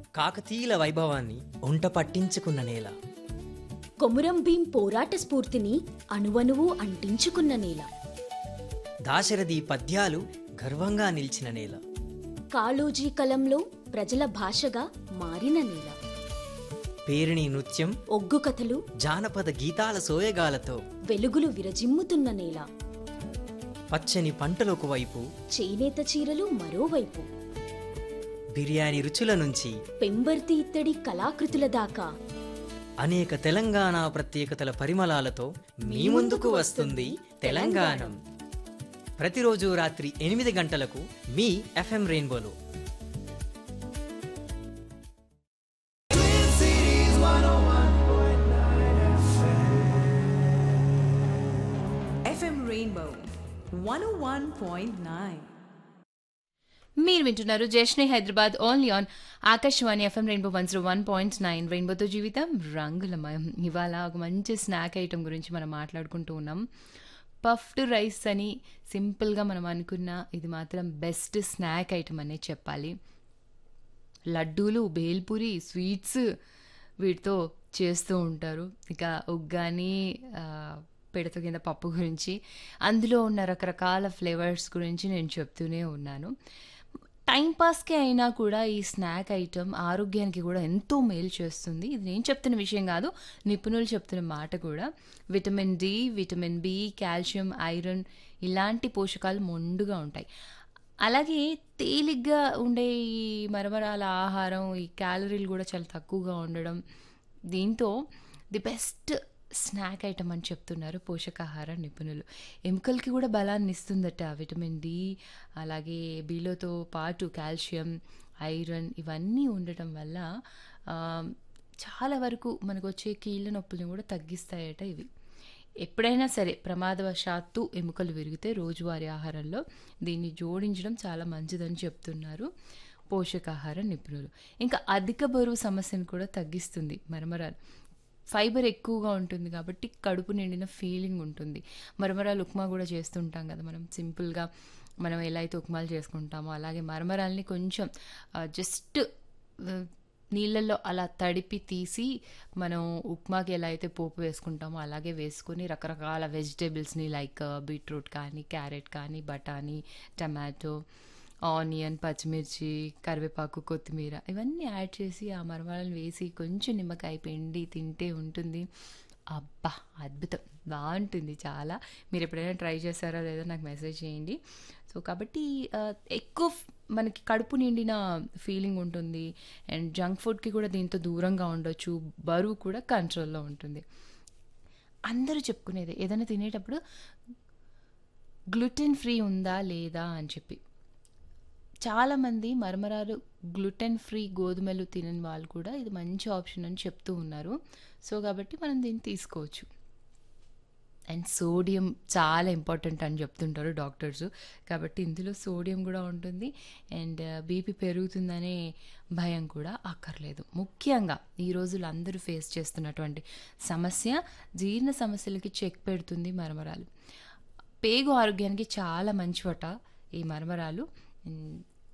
కాకతీయుల వైభవాన్ని ఒంట పట్టించుకున్న నేల కొమురం భీం పోరాట స్ఫూర్తిని అణువణువు అంటించుకున్న నేల దాశరథి పద్యాలు గర్వంగా నిలిచిన నేల కాళోజీ కలంలో ప్రజల భాషగా మారిన నేల పేరిణి నృత్యం ఒగ్గు కథలు జానపద గీతాల సోయగాలతో వెలుగులు విరజిమ్ముతున్న నేల పచ్చని పంటలకు వైపు చేనేత చీరలు మరోవైపు బిర్యానీ రుచుల నుంచి పెంబర్తి ఇత్తడి కళాకృతుల దాకా అనేక తెలంగాణ ప్రత్యేకతల పరిమళాలతో మీ ముందుకు వస్తుంది తెలంగాణం ప్రతిరోజు రాత్రి ఎనిమిది గంటలకు మీ ఎఫ్ఎం రెయిన్బోలో FM Rainbow 101.9. మీరు వింటున్నారు జష్ని Hyderabad only on Akashvani FM Rainbow one zero one point nine రెయిన్బోతో జీవితం రంగులమయం ఇవాళ ఒక మంచి స్నాక్ ఐటమ్ గురించి మనం మాట్లాడుకుంటూ ఉన్నాం పఫ్డ్ రైస్ అని సింపుల్గా మనం అనుకున్న ఇది మాత్రం బెస్ట్ స్నాక్ ఐటమ్ అనే చెప్పాలి లడ్డూలు బేల్పూరి స్వీట్స్ వీటితో చేస్తూ ఉంటారు ఇక ఉగ్గాని ఆ, పిడత కింద పప్పు గురించి అందులో ఉన్న రకరకాల ఫ్లేవర్స్ గురించి నేను చెప్తూనే ఉన్నాను టైం పాస్కి అయినా కూడా ఈ స్నాక్ ఐటమ్ ఆరోగ్యానికి కూడా ఎంతో మేలు చేస్తుంది ఇది నేను చెప్తున్న విషయం కాదు నిపుణులు చెప్తున్న మాట కూడా vitamin D vitamin B calcium iron ఇలాంటి పోషకాలు మొండుగా ఉంటాయి అలాగే తేలిగ్గా ఉండే ఈ మరమరాల ఆహారం ఈ క్యాలరీలు కూడా చాలా తక్కువగా ఉండడం దీంతో ది బెస్ట్ స్నాక్ ఐటమ్ అని చెప్తున్నారు పోషకాహార నిపుణులు ఎముకలకి కూడా బలాన్ని ఇస్తుందట విటమిన్ డి అలాగే బీలోతో పాటు కాల్షియం ఐరన్ ఇవన్నీ ఉండటం వల్ల ఆ, చాలా వరకు మనకు వచ్చే కీళ్ళ నొప్పులను కూడా తగ్గిస్తాయట ఇవి ఎప్పుడైనా సరే ప్రమాదవశాత్తు ఎముకలు విరిగితే రోజువారీ ఆహారంలో దీన్ని జోడించడం చాలా మంచిదని చెప్తున్నారు పోషకాహార నిపుణులు ఇంకా అధిక బరువు సమస్యను కూడా తగ్గిస్తుంది మరమరాలు ఫైబర్ ఎక్కువగా ఉంటుంది కాబట్టి కడుపు నిండిన ఫీలింగ్ ఉంటుంది మరమరాలు ఉప్మా కూడా చేస్తుంటాం కదా మనం సింపుల్గా మనం ఎలా అయితే ఉప్మాలు చేసుకుంటామో అలాగే మరమరాల్ని కొంచెం జస్ట్ నీళ్ళల్లో అలా తడిపి తీసి మనం ఉప్మాకి ఎలా అయితే పోపు వేసుకుంటామో అలాగే వేసుకొని రకరకాల వెజిటేబుల్స్ని లైక్ బీట్రూట్ కానీ క్యారెట్ కానీ బఠానీ టమాటో ఆనియన్ పచ్చిమిర్చి కరివేపాకు కొత్తిమీర ఇవన్నీ యాడ్ చేసి ఆ మరమరాలను వేసి కొంచెం నిమ్మకాయ పిండి తింటే ఉంటుంది అబ్బా అద్భుతం బాగుంటుంది చాలా మీరు ఎప్పుడైనా ట్రై చేస్తారో లేదో నాకు మెసేజ్ చేయండి సో కాబట్టి ఆ, ఎక్కువ ఫ్- మనకి కడుపు నిండిన ఫీలింగ్ ఉంటుంది అండ్ జంక్ ఫుడ్కి కూడా దీంతో దూరంగా ఉండొచ్చు బరువు కూడా కంట్రోల్లో ఉంటుంది అందరూ చెప్పుకునేది ఏదైనా తినేటప్పుడు గ్లూటెన్ ఫ్రీ ఉందా లేదా అని చెప్పి చాలామంది మరమరాలు గ్లూటెన్ ఫ్రీ గోధుమలు తినని వాళ్ళు కూడా ఇది మంచి ఆప్షన్ అని చెప్తూ ఉన్నారు సో కాబట్టి మనం దీన్ని తీసుకోవచ్చు అండ్ సోడియం చాలా ఇంపార్టెంట్ అని చెప్తుంటారు డాక్టర్స్ కాబట్టి ఇందులో సోడియం కూడా ఉంటుంది అండ్ బీపీ పెరుగుతుందనే భయం కూడా అక్కర్లేదు ముఖ్యంగా ఈ రోజులు అందరూ ఫేస్ చేస్తున్నటువంటి సమస్య జీర్ణ సమస్యలకి చెక్ పెడుతుంది మరమరాలు పేగు ఆరోగ్యానికి చాలా మంచివట ఈ మరమరాలు ఉమ్,